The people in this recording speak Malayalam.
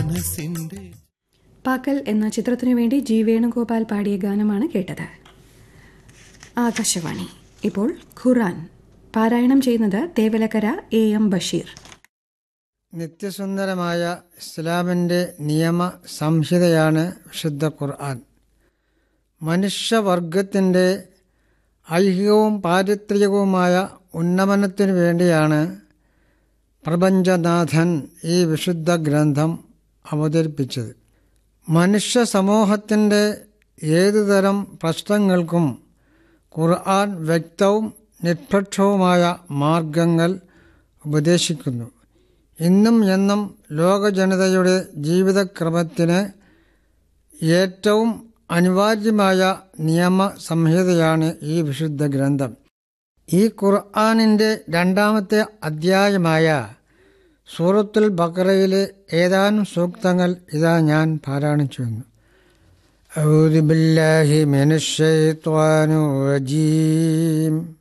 മനസ്സിന്റെ പാക്കൽ എന്ന ചിത്രത്തിനു വേണ്ടി ജി വേണുഗോപാൽ പാടിയ ഗാനമാണ് കേട്ടത് ആകാശവാണി ഇപ്പോൾ ഖുറാൻ പാരായണം ചെയ്യുന്നത് തേവലക്കര എ എം ബഷീർ നിത്യസുന്ദരമായ ഇസ്ലാമിൻ്റെ നിയമ സംഹിതയാണ് വിശുദ്ധ ഖുർആൻ മനുഷ്യവർഗത്തിൻ്റെ ഐഹികവും പാരിത്രികവുമായ ഉന്നമനത്തിനു വേണ്ടിയാണ് പ്രപഞ്ചനാഥൻ ഈ വിശുദ്ധ ഗ്രന്ഥം അവതരിപ്പിച്ചത് മനുഷ്യ സമൂഹത്തിൻ്റെ ഏതുതരം പ്രശ്നങ്ങൾക്കും ഖുർആൻ വ്യക്തവും നിഷ്പക്ഷവുമായ മാർഗങ്ങൾ ഉപദേശിക്കുന്നു ഇന്നും എന്നും ലോക ജനതയുടെ ജീവിതക്രമത്തിന് ഏറ്റവും അനിവാര്യമായ നിയമ സംഹിതയാണ് ഈ വിശുദ്ധ ഗ്രന്ഥം ഈ ഖുർആാനിൻ്റെ രണ്ടാമത്തെ അധ്യായമായ സൂറത്തുൽ ബക്കറയിലെ ഏതാനും സൂക്തങ്ങൾ ഇതാ ഞാൻ പാരായണം ചെയ്യുന്നു أعوذ بالله من الشيطان الرجيم